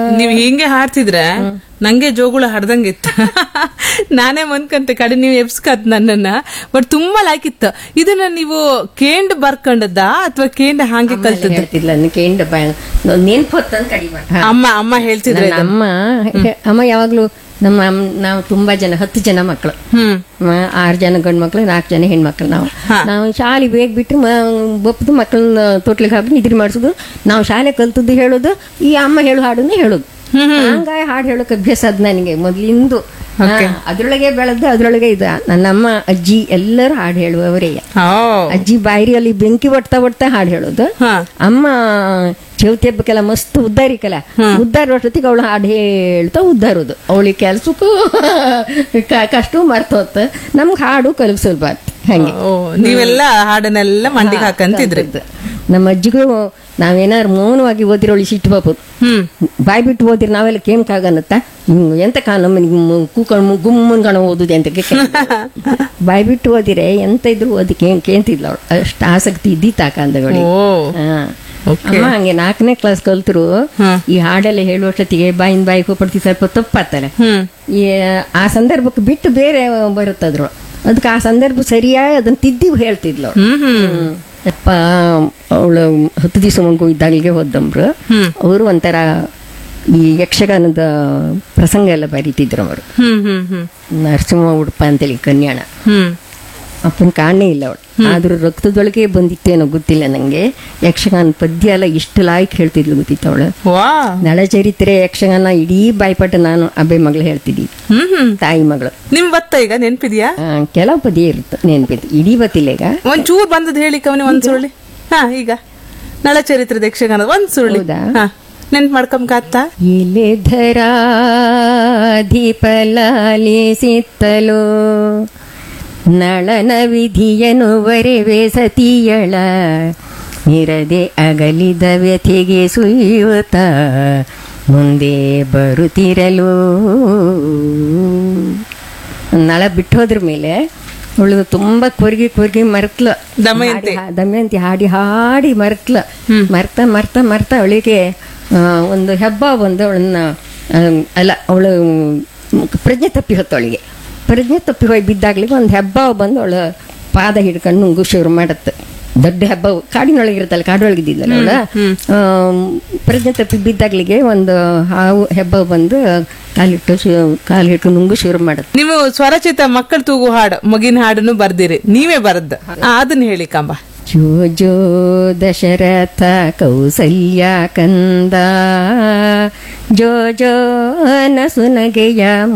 ನೀವ್ ಹಿಂಗೆ ಹಾಡ್ತಿದ್ರೆ ನಂಗೆ ಜೋಗುಳ ಹಾಡ್ದಂಗಿತ್ತು ನಾನೇ ಮನ್ಕಂತೆ ಕಡೆ ನೀವು ಎಬ್ಸ್ಕತ್ ನನ್ನನ್ನ ಬಟ್ ತುಂಬಾ ಲೈಕ್ ಇತ್ತು ಇದನ್ನ ನೀವು ಕೇಂಡ್ ಬರ್ಕೊಂಡದ್ದ ಅಥವಾ ಕೇಂಡ್ ಹಾಗೆ ಕಲ್ತದ್ದ ಹೇಳ್ತಿದ್ಲ ಕೇಂಡ ನೆನ್ಪು ಹೊತ್ತಂದ್ ಕಡಿಮೆ ಅಮ್ಮ ಅಮ್ಮ ಹೇಳ್ತಿದ್ರೆ ನನ್ನ ಅಮ್ಮ ಅಮ್ಮ ಯಾವಾಗ್ಲೂ ನಮ್ಮ ಅಮ್ಮ- ನಾವು ತುಂಬಾ ಜನ ಹತ್ತು ಜನ ಮಕ್ಕಳು ಹ್ಮ್ ಮ- ಆರು ಜನ ಗಂಡು ಮಕ್ಕಳು ನಾಲ್ಕು ಜನ ಹೆಣ್ಮಕ್ಳು ನಾವು ನಾವು ಶಾಲೆ ಬೇಗ ಬಿಟ್ಟು ಬಪ್ಪದು ಮಕ್ಕಳನ್ನ ತೊಟ್ಲಿಗೆ ಹಾಕಿ ನಿದ್ರೆ ಮಾಡಿಸೋದು ನಾವು ಶಾಲೆ ಕಲ್ತದ್ದು ಹೇಳೋದು ಈ ಅಮ್ಮ ಹೇಳು ಹಾಡನ್ನೇ ಹೇಳೋದು ಹಂಗಾಗಿ ಹಾಡು ಹೇಳೋಕೆ ಅಭ್ಯಾಸ ಅದ್ ನನಗೆ ಮೊದ್ಲಿಂದು ಹಾ, ಅದ್ರೊಳಗೆ ಬೆಳೆದು ಅದ್ರೊಳಗೆ ಇದ ನನ್ನಮ್ಮ ಅಜ್ಜಿ ಎಲ್ಲರೂ ಹಾಡು ಹೇಳುವವರೇ ಓ ಅಜ್ಜಿ ಬಾಯಿರಿಯಲ್ಲಿ ಬೆಂಕಿ ಒಡ್ತಾ ಒಡ್ತಾ ಹಾಡು ಹೇಳೋದು ಹಾ ಅಮ್ಮ ಚೌತಿ ಹಬ್ಬಕ್ಕೆಲ್ಲ ಮಸ್ತ್ ಉದ್ದಾರಿಕಲ್ಲ ಉದ್ದಾರ ಅಷ್ಟೊತ್ತಿಗೆ ಅವಳು ಹಾಡು ಹೇಳ್ತಾ ಉದ್ದಾರೋದು ಅವಳಿಗೆ ಕೆಲ್ಸಕ್ಕೂ ಕ- ಕಷ್ಟವೂ ಮರ್ತೋತ್ ನಮ್ಗೆ ಹಾಡು ಕಲಿಸೋದು ಬಾತ್ ಹಂಗೆ ಓ ನೀವೆಲ್ಲ ಹಾಡನ್ನೆಲ್ಲ ಮಂಡಿಗೆ ಹಾಕಂತಿದ್ರಿ ಅದು. ನಮ್ಮ ಅಜ್ಜಿಗೂ ನಾವೇನಾದ್ರು ಮೌನವಾಗಿ ಓದಿರೋಳಿ ಸಿಟ್ಟು ಬಾಪುದು ಹ್ಮ್ ಬಾಯ್ ಬಿಟ್ಟು ಓದಿರಿ ನಾವೆಲ್ಲ ಕೇಮ್ಕಾಗನ್ನತ್ತ ಹ್ಮ್, ಎಂತ ಕಾ ನಮ್ಮನಿಗೆ ಕೂಕೊಂಡು ಗುಮ್ಮನ್ ಕಣ ಓದುದು ಅಂತ ಬಾಯ್ ಬಿಟ್ಟು ಓದಿರೆ ಎಂತ ಇದ್ರು ಓದಿ ಕೇಂ ಕೇಂತಿದ್ಲ ಅವಳು ಅಷ್ಟು ಆಸಕ್ತಿ ಇದ್ದಿತ್ತಾಕ ಅಂದಗಳು ಓ ಹಾ. Okay. ಅಮ್ಮ ಹಂಗೆ ನಾಲ್ಕನೇ ಕ್ಲಾಸ್ ಕಲ್ತರು ಹ್ಮ್. ಈ ಹಾಡೆಲ್ಲ ಹೇಳುವಷ್ಟೊತ್ತಿಗೆ ಬಾಯಿನ ಬಾಯಿ ಹೋಗ್ಬಿಡ್ತಿ ಸ್ವಲ್ಪ ತಪ್ಪಾತಲ್ಲ ಹ್ಮ್ ಈ ಆ ಸಂದರ್ಭಕ್ಕೆ ಬಿಟ್ಟು ಬೇರೆ ಬರುತ್ತದ್ರು ಅದಕ್ಕೆ ಆ ಸಂದರ್ಭ ಸರಿಯಾಗಿ ಅದನ್ನ ತಿದ್ದಿ ಹೇಳ್ತಿದ್ಲು ಅವ್ಳು. ಹ್ಮ್ ಹ್ಮ್ ಅಪ್ಪ ಅವಳು ಹತ್ತು ದಿವಸ ಮಗು ಇದ್ದಾಗಲಿಗೆ ಹೋದಮ್ರು ಹ್ಮ್. ಅವರು ಒಂಥರ ಈ ಯಕ್ಷಗಾನದ ಪ್ರಸಂಗ ಎಲ್ಲ ಬರೀತಿದ್ರು ಅವರು ಹ್ಮ್ ಹ್ಮ್ ಹ್ಮ್ ನರಸಿಂಹ ಉಡುಪ ಅಂತೇಳಿ ಕನ್ಯಾಣ ಹ್ಮ್ ಅಪ್ಪನ ಕಾಣೇ ಇಲ್ಲ ಅವಳು ಆದ್ರೂ ರಕ್ತದೊಳಗೆ ಬಂದಿತ್ತೇನೋ ಗೊತ್ತಿಲ್ಲ ನಂಗೆ ಯಕ್ಷಗಾನ ಪದ್ಯ ಎಲ್ಲ ಇಷ್ಟು ಲಾಯ್ಕ್ ಹೇಳ್ತಿದ್ಲು ಗೊತ್ತಿತ್ತು ಅವಳು ವಾ ನಳಚರಿತ್ರೆ ಯಕ್ಷಗಾನ ಇಡೀ ಬಾಯ್ಪಾಟ ನಾನು ಅಬ್ಬೆ ಮಗಳು ಹೇಳ್ತಿದ್ದಿ ಹ್ಮ್ ಹ್ಮ್ ತಾಯಿ ಮಗಳು ನಿಮ್ ಬತ್ತ ಈಗ ನೆನ್ಪಿದ್ಯಾ ಆ, ಕೆಲವು ಪದ್ಯ ಇರುತ್ತೆ ನೆನ್ಪಿತ್ತು ಇಡೀ ಬತ್ತಿಲ್ಲ ಈಗ ಒಂದ್ ಚೂರ್ ಬಂದದ್ ಹೇಳಿ ಕವನಿ ಒಂದ್ ಸುರುಳಿ ಹಾ ಈಗ ನಳಚರಿತ್ರದ ಯಕ್ಷಗಾನ ಒಂದ್ ಸುರುಳಿ ಹೌದಾ? ಹಾ ನೆನ್ಪ್ ಮಾಡ್ಕೊಂಬತ್ತ ಎಲೆಧರಾಧಿಪಲಾಲಿಸಿತ್ತಲೋ ನಳನ ವಿಧಿಯನು ವರೆವೆ ಸತಿಯಳ ನಿರದೆ ಅಗಲಿದ ವ್ಯಥೆಗೆ ಸುಯ್ಯುತ್ತ ಮುಂದೆ ಬರುತ್ತಿರಲು ನಳ ಬಿಟ್ಟು ಹೋದ್ರ ಮೇಲೆ ಅವಳು ತುಂಬಾ ಕೊರ್ಗಿ ಕೊರ್ಗಿ ಮರೆತ್ಲು ದಮಯಂತಿ. ಹಾಡಿ- ದಮಯಂತಿ ಹಾಡಿ ಹಾಡಿ ಮರೆತ್ಲ ಮರ್ತ ಮರ್ತ ಮರ್ತ ಅವಳಿಗೆ ಆ, ಒಂದು ಹೆಬ್ಬ ಬಂದು ಅವಳನ್ನ ಆ, ಅಲ್ಲ ಅವಳು ಪ್ರಜ್ಞೆ ತಪ್ಪಿ ಹೊತ್ತು ಅವಳಿಗೆ ಪ್ರಜ್ಞೆ ತಪ್ಪಿ ಹೋಗಿ ಬಿದ್ದಾಗ್ಲಿಗೆ ಒಂದು ಹೆಬ್ಬ ಬಂದು ಅವಳು ಪಾದ ಹಿಡ್ಕೊಂಡು ನುಂಗು ಶುರು ಮಾಡತ್ತೆ ದೊಡ್ಡ ಹೆಬ್ಬ ಕಾಡಿನೊಳಗೆ ಇರುತ್ತಲ್ಲ ಕಾಡೊಳಗಿದ್ದಿದ್ದಲ್ಲ ಅವಳ ಪ್ರಜ್ಞೆ ತಪ್ಪಿ ಬಿದ್ದಾಗ್ಲಿಗೆ ಒಂದು ಹಾವು ಹೆಬ್ಬ ಬಂದು ಕಾಲಿಟ್ಟು ಶು- ಕಾಲು ಹಿಡ್ಕೊಂಡು ನುಂಗು ಶುರು ಮಾಡತ್ತೆ ನೀವು ಸ್ವರಚಿತ ಮಕ್ಕಳು ತೂಗು ಹಾಡು ಮಗಿನ ಹಾಡನ್ನು ಬರ್ದಿರಿ ನೀವೇ ಬರದ್ದ ಆ, ಅದನ್ನ ಹೇಳಿ ಕಂಬ ಜೋ ಜೋ ದಶರಥ ಕೌಸಲ್ಯ ಕಂದ ಜೋ ಜೋ ನಸುನಗೆಯ